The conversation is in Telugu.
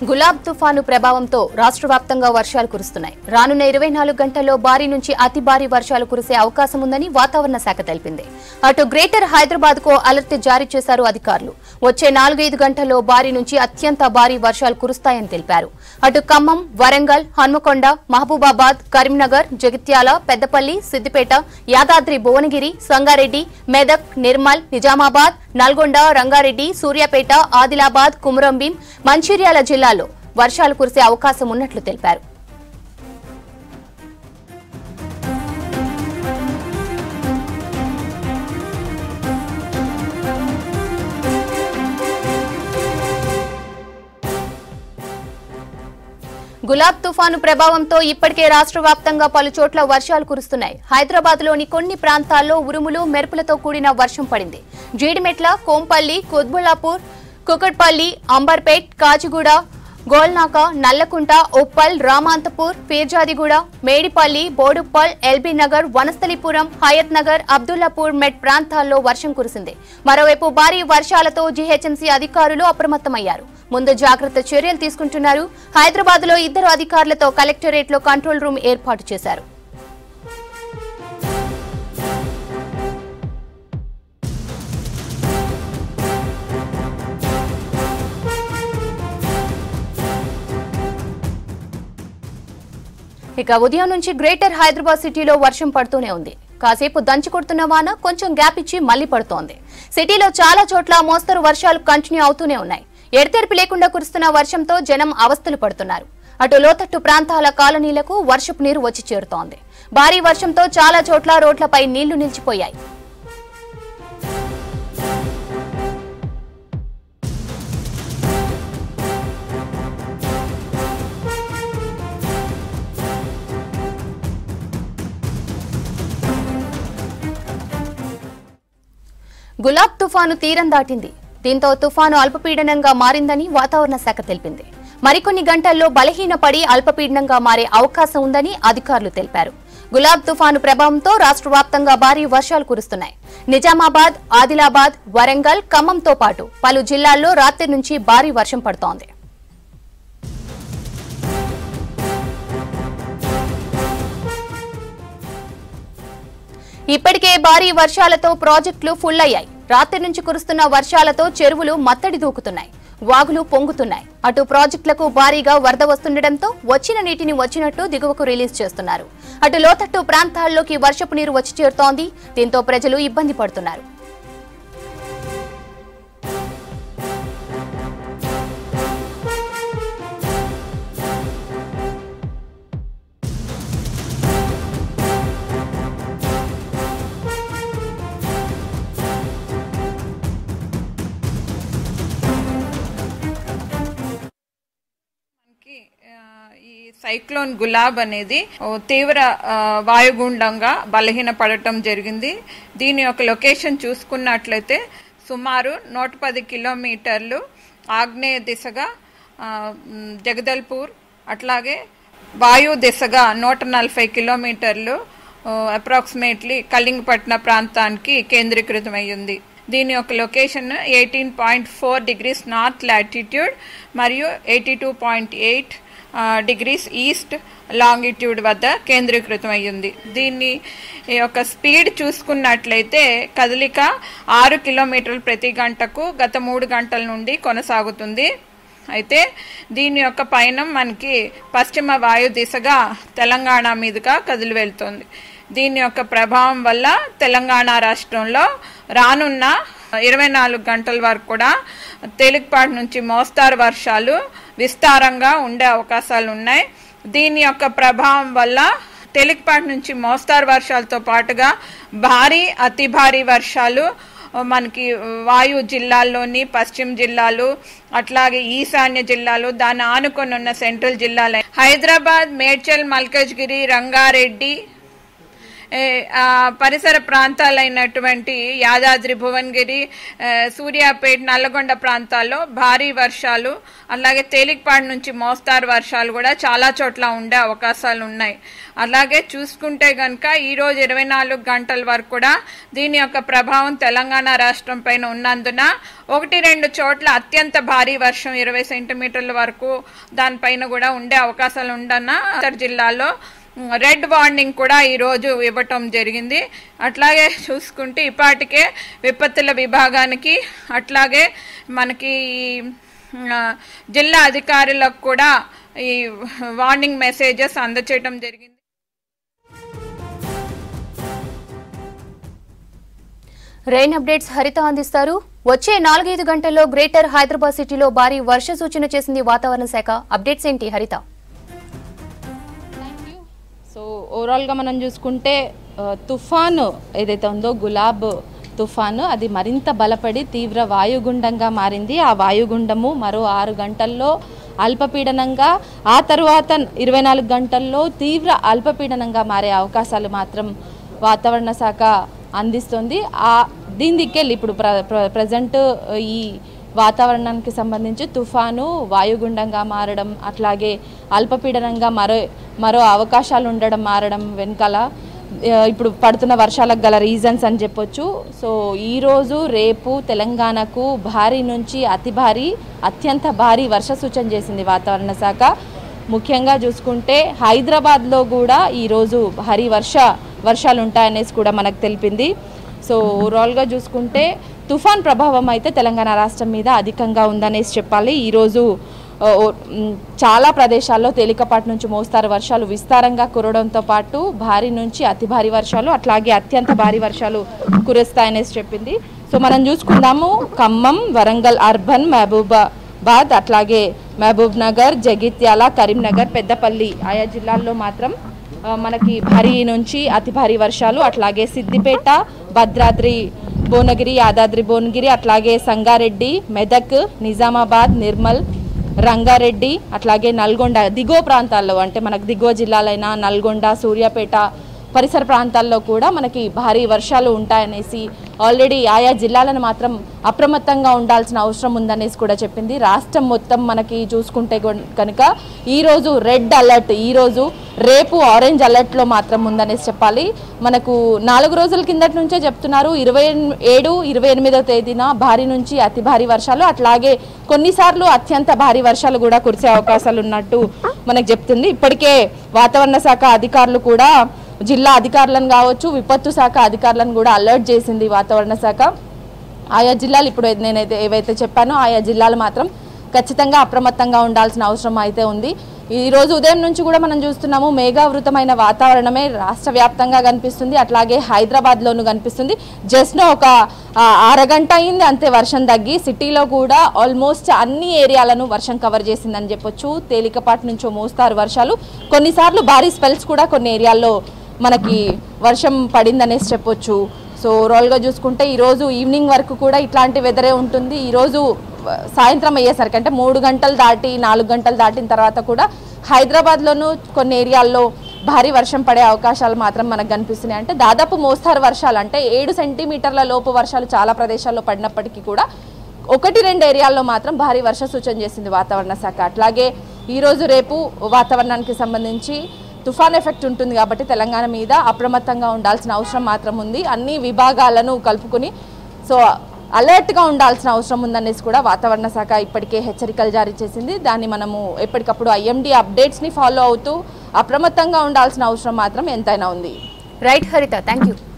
గులాబ్ తుఫాను ప్రభావంతో రాష్ట్ర వ్యాప్తంగా వర్షాలు కురుస్తున్నాయి రానున్న ఇరవై నాలుగు గంటల్లో భారీ నుంచి అతి భారీ వర్షాలు కురిసే అవకాశం ఉందని వాతావరణ శాఖ తెలిపింది అటు గ్రేటర్ హైదరాబాద్ కు అలర్ట్ జారీ చేశారు అధికారులు వచ్చే నాలుగైదు గంటల్లో భారీ నుంచి అత్యంత భారీ వర్షాలు కురుస్తాయని తెలిపారు అటు ఖమ్మం వరంగల్ హన్మకొండ మహబూబాబాద్ కరీంనగర్ జగిత్యాల పెద్దపల్లి సిద్దిపేట యాదాద్రి భువనగిరి సంగారెడ్డి మెదక్ నిర్మల్ నిజామాబాద్ నల్గొండ రంగారెడ్డి సూర్యాపేట ఆదిలాబాద్ కుమరంభీం మంచిర్యాల జిల్లాల్లో వర్షాలు కురిసే అవకాశం ఉన్నట్లు తెలిపారు గులాబ్ తుఫాను ప్రభావంతో ఇప్పటికే రాష్ట్ర వ్యాప్తంగా పలు చోట్ల వర్షాలు కురుస్తున్నాయి హైదరాబాద్ లోని కొన్ని ప్రాంతాల్లో ఉరుములు మెరుపులతో కూడిన వర్షం పడింది జీడిమెట్ల కోంపల్లి కుత్బుల్లాపూర్ కుకట్పల్లి అంబర్పేట్ కాచిగూడ గోల్నాక నల్లకుంట ఉప్పల్ రామాంతపూర్ పీర్జాదిగూడ మేడిపల్లి బోడుప్పల్ ఎల్బీ నగర్ వనస్థలిపురం హయత్ నగర్ అబ్దుల్లాపూర్ మెట్ ప్రాంతాల్లో వర్షం కురిసింది మరోవైపు భారీ వర్షాలతో జీహెచ్ఎంసీ అధికారులు అప్రమత్తమయ్యారు ముందు జాగ్రత్త చర్యలు తీసుకుంటున్నారు హైదరాబాద్ లో ఇద్దరు అధికారులతో కలెక్టరేట్ లో కంట్రోల్ రూమ్ ఏర్పాటు చేశారు ఇక ఉదయం నుంచి గ్రేటర్ హైదరాబాద్ సిటీలో వర్షం పడుతూనే ఉంది కాసేపు దంచి కొడుతున్న వాన కొంచెం గ్యాప్ ఇచ్చి మళ్లీ పడుతోంది సిటీలో చాలా చోట్ల మోస్తరు వర్షాలు కంటిన్యూ అవుతూనే ఉన్నాయి ఎడతెరిపి లేకుండా కురుస్తున్న వర్షంతో జనం అవస్థలు పడుతున్నారు అటు లోతట్టు ప్రాంతాల కాలనీలకు వర్షపు నీరు వచ్చి చేరుతోంది భారీ వర్షంతో చాలా చోట్ల రోడ్లపై నీళ్లు నిలిచిపోయాయి గులాబ్ తుఫాను తీరం దాటింది దీంతో తుఫాను అల్పపీడనంగా మారిందని వాతావరణ శాఖ తెలిపింది మరికొన్ని గంటల్లో బలహీనపడి అల్పపీడనంగా మారే అవకాశం ఉందని అధికారులు తెలిపారు గులాబ్ తుఫాను ప్రభావంతో రాష్ట్ర వ్యాప్తంగా భారీ వర్షాలు కురుస్తున్నాయి నిజామాబాద్ ఆదిలాబాద్ వరంగల్ ఖమ్మంతో పాటు పలు జిల్లాల్లో రాత్రి నుంచి భారీ వర్షం పడుతోంది ఇప్పటికే భారీ వర్షాలతో ప్రాజెక్టులు ఫుల్ అయ్యాయి రాత్రి నుంచి కురుస్తున్న వర్షాలతో చెరువులు మత్తడి దూకుతున్నాయి వాగులు పొంగుతున్నాయి అటు ప్రాజెక్టులకు భారీగా వరద వస్తుండటంతో వచ్చిన నీటిని వచ్చినట్టు దిగువకు రిలీజ్ చేస్తున్నారు అటు లోతట్టు ప్రాంతాల్లోకి వర్షపు నీరు వచ్చి చేరుతోంది దీంతో ప్రజలు ఇబ్బంది పడుతున్నారు మనకి ఆ, ఈ సైక్లోన్ గులాబ్ అనేది ఓ తీవ్ర ఆ, వాయుగుండంగా బలహీనపడటం జరిగింది దీని యొక్క లొకేషన్ చూసుకున్నట్లయితే సుమారు నూట పది కిలోమీటర్లు ఆగ్నేయ దిశగా ఆ, మ్, జగదల్పూర్ అట్లాగే వాయు దిశగా నూట నలభై కిలోమీటర్లు అప్రాక్సిమేట్లీ కళింగపట్న ప్రాంతానికి కేంద్రీకృతమై ఉంది దీని యొక్క location eighteen point four degrees north latitude మరియు eighty two point eight degrees east longitude వద్ద కేంద్రీకృతం అయ్యింది దీన్ని ఈ యొక్క స్పీడ్ చూసుకున్నట్లయితే కదలిక ఆరు కిలోమీటర్లు ప్రతి గంటకు గత మూడు గంటల నుండి కొనసాగుతుంది అయితే దీని యొక్క పయనం మనకి పశ్చిమ వాయు దిశగా తెలంగాణ మీదుగా కదిలి వెళ్తుంది దీని యొక్క ప్రభావం వల్ల తెలంగాణ రాష్ట్రంలో రానున్న ఇరవై నాలుగు గంటల వరకు కూడా తేలికపాటి నుంచి మోస్తారు వర్షాలు విస్తారంగా ఉండే అవకాశాలు ఉన్నాయి దీని యొక్క ప్రభావం వల్ల తేలికపాటి నుంచి మోస్తారు వర్షాలతో పాటుగా భారీ అతి భారీ వర్షాలు మనకి వాయు జిల్లాల్లోని పశ్చిమ జిల్లాలు అట్లాగే ఈశాన్య జిల్లాలు దాన్ని ఆనుకొని ఉన్న సెంట్రల్ జిల్లాలు హైదరాబాద్ మేడ్చల్ మల్కజ్గిరి రంగారెడ్డి ఏ, ఆ, పరిసర ప్రాంతాలైనటువంటి యాదాద్రి భువనగిరి ఆ, సూర్యాపేట నల్లగొండ ప్రాంతాల్లో భారీ వర్షాలు అలాగే తేలికపాడు నుంచి మోస్తారు వర్షాలు కూడా చాలా చోట్ల ఉండే అవకాశాలు ఉన్నాయి అలాగే చూసుకుంటే గనక ఈ రోజు ఇరవై నాలుగు గంటల వరకు కూడా దీని యొక్క ప్రభావం తెలంగాణ రాష్ట్రం పైన ఉన్నందున ఒకటి రెండు చోట్ల అత్యంత భారీ వర్షం ఇరవై సెంటీమీటర్ల వరకు దానిపైన కూడా ఉండే అవకాశాలు ఉండన్న ఇతర జిల్లాలో రెడ్ వార్నింగ్ కూడా ఈ రోజు ఇవ్వటం జరిగింది అట్లాగే చూసుకుంటే ఇప్పటికే విపత్తుల విభాగానికి అట్లాగే మనకి ఈ, ఆ, జిల్లా అధికారులకు కూడా ఈ వార్నింగ్ మెసేజెస్ అందచేయటం జరిగింది రెయిన్ అప్డేట్స్ హరిత అందిస్తారు వచ్చే నాలుగైదు గంటల్లో గ్రేటర్ హైదరాబాద్ సిటీలో భారీ వర్ష సూచన చేసింది వాతావరణ శాఖ అప్డేట్స్ ఏంటి హరిత సో ఓవరాల్గా మనం చూసుకుంటే ఆ, తుఫాను ఏదైతే ఉందో గులాబ్ తుఫాను అది మరింత బలపడి తీవ్ర వాయుగుండంగా మారింది ఆ వాయుగుండము మరో ఆరు గంటల్లో అల్పపీడనంగా ఆ తర్వాత ఇరవై నాలుగు గంటల్లో తీవ్ర అల్పపీడనంగా మారే అవకాశాలు మాత్రం వాతావరణ శాఖ అందిస్తుంది ఆ దీని దిక్కెళ్ళి ఇప్పుడు ప్ర ప్ర- ప్రజెంట్ ఈ వాతావరణానికి సంబంధించి తుఫాను వాయుగుండంగా మారడం అట్లాగే అల్పపీడనంగా మరో మరో అవకాశాలు ఉండడం మారడం వెనకాల ఆ, ఇప్పుడు పడుతున్న వర్షాలకు గల రీజన్స్ అని చెప్పొచ్చు సో ఈరోజు రేపు తెలంగాణకు భారీ నుంచి అతి భారీ అత్యంత భారీ వర్ష సూచన చేసింది వాతావరణ శాఖ ముఖ్యంగా చూసుకుంటే హైదరాబాద్లో కూడా ఈరోజు భారీ వర్ష వర్షాలు ఉంటాయనేసి కూడా మనకు తెలిపింది సో ఓవరాల్గా చూసుకుంటే తుఫాన్ ప్రభావం అయితే తెలంగాణ రాష్ట్రం మీద అధికంగా ఉందనేసి చెప్పాలి ఈరోజు ఓ, ఓ, మ్, చాలా ప్రదేశాల్లో తేలికపాటి నుంచి మోస్తారు వర్షాలు విస్తారంగా కురవడంతో పాటు భారీ నుంచి అతి భారీ వర్షాలు అట్లాగే అత్యంత భారీ వర్షాలు కురుస్తాయనేసి చెప్పింది సో మనం చూసుకుందాము ఖమ్మం వరంగల్ అర్బన్ మహబూబాబాద్ అట్లాగే మహబూబ్ నగర్ జగిత్యాల కరీంనగర్ పెద్దపల్లి ఆయా జిల్లాల్లో మాత్రం ఆ, మనకి భారీ నుంచి అతి భారీ వర్షాలు అట్లాగే సిద్దిపేట భద్రాద్రి భువనగిరి యాదాద్రి భువనగిరి అట్లాగే సంగారెడ్డి మెదక్ నిజామాబాద్ నిర్మల్ రంగారెడ్డి అట్లాగే నల్గొండ దిగువ ప్రాంతాల్లో అంటే మనకు దిగువ జిల్లాలైన నల్గొండ సూర్యాపేట పరిసర ప్రాంతాల్లో కూడా మనకి భారీ వర్షాలు ఉంటాయనేసి ఆల్రెడీ ఆయా జిల్లాలను మాత్రం అప్రమత్తంగా ఉండాల్సిన అవసరం ఉందనేసి కూడా చెప్పింది రాష్ట్రం మొత్తం మనకి చూసుకుంటే గొన్- కనుక ఈరోజు రెడ్ అలర్ట్ ఈరోజు రేపు ఆరెంజ్ అలర్ట్లో మాత్రం ఉందనేసి చెప్పాలి మనకు నాలుగు రోజుల కిందటి నుంచే చెప్తున్నారు ఇరవై ఏడు ఇరవై ఎనిమిదో తేదీన భారీ నుంచి అతి భారీ వర్షాలు అట్లాగే కొన్నిసార్లు అత్యంత భారీ వర్షాలు కూడా కురిసే అవకాశాలు ఉన్నట్టు మనకు చెప్తుంది ఇప్పటికే వాతావరణ శాఖ అధికారులు కూడా జిల్లా అధికారులను కావచ్చు విపత్తు శాఖ అధికారులను కూడా అలర్ట్ చేసింది వాతావరణ శాఖ ఆయా జిల్లాలు ఇప్పుడు నేనైతే ఏవైతే చెప్పానో ఆయా జిల్లాలు మాత్రం ఖచ్చితంగా అప్రమత్తంగా ఉండాల్సిన అవసరం అయితే ఉంది ఈ రోజు ఉదయం నుంచి కూడా మనం చూస్తున్నాము మేఘావృతమైన వాతావరణమే రాష్ట్ర వ్యాప్తంగా కనిపిస్తుంది అట్లాగే హైదరాబాద్లోనూ కనిపిస్తుంది జస్ట్ ఒక ఆ, అరగంట అయింది అంతే వర్షం తగ్గి సిటీలో కూడా ఆల్మోస్ట్ అన్ని ఏరియాలను వర్షం కవర్ చేసిందని చెప్పొచ్చు తేలికపాటి నుంచో మోస్తారు వర్షాలు కొన్నిసార్లు భారీ స్పెల్స్ కూడా కొన్ని ఏరియాల్లో మనకి వర్షం పడిందనేసి చెప్పొచ్చు సో ఓవరాల్గా చూసుకుంటే ఈరోజు ఈవినింగ్ వరకు కూడా ఇట్లాంటి వెదరే ఉంటుంది ఈరోజు ఆ, సాయంత్రం అయ్యేసరికి అంటే మూడు గంటలు దాటి నాలుగు గంటలు దాటిన తర్వాత కూడా హైదరాబాద్లోనూ కొన్ని ఏరియాల్లో భారీ వర్షం పడే అవకాశాలు మాత్రం మనకు కనిపిస్తున్నాయి అంటే దాదాపు మోస్తారు వర్షాలు అంటే ఏడు సెంటీమీటర్ల లోపు వర్షాలు చాలా ప్రదేశాల్లో పడినప్పటికీ కూడా ఒకటి రెండు ఏరియాల్లో మాత్రం భారీ వర్ష సూచన చేసింది వాతావరణ శాఖ అట్లాగే ఈరోజు రేపు వాతావరణానికి సంబంధించి తుఫాన్ ఎఫెక్ట్ ఉంటుంది కాబట్టి తెలంగాణ మీద అప్రమత్తంగా ఉండాల్సిన అవసరం మాత్రం ఉంది అన్ని విభాగాలను కలుపుకుని సో అలర్ట్గా ఉండాల్సిన అవసరం ఉందనేసి కూడా వాతావరణ శాఖ ఇప్పటికే హెచ్చరికలు జారీ చేసింది దాన్ని మనము ఎప్పటికప్పుడు ఐఎండీ అప్డేట్స్ని ఫాలో అవుతూ అప్రమత్తంగా ఉండాల్సిన అవసరం మాత్రం ఎంతైనా ఉంది రైట్ హరిత థ్యాంక్ యూ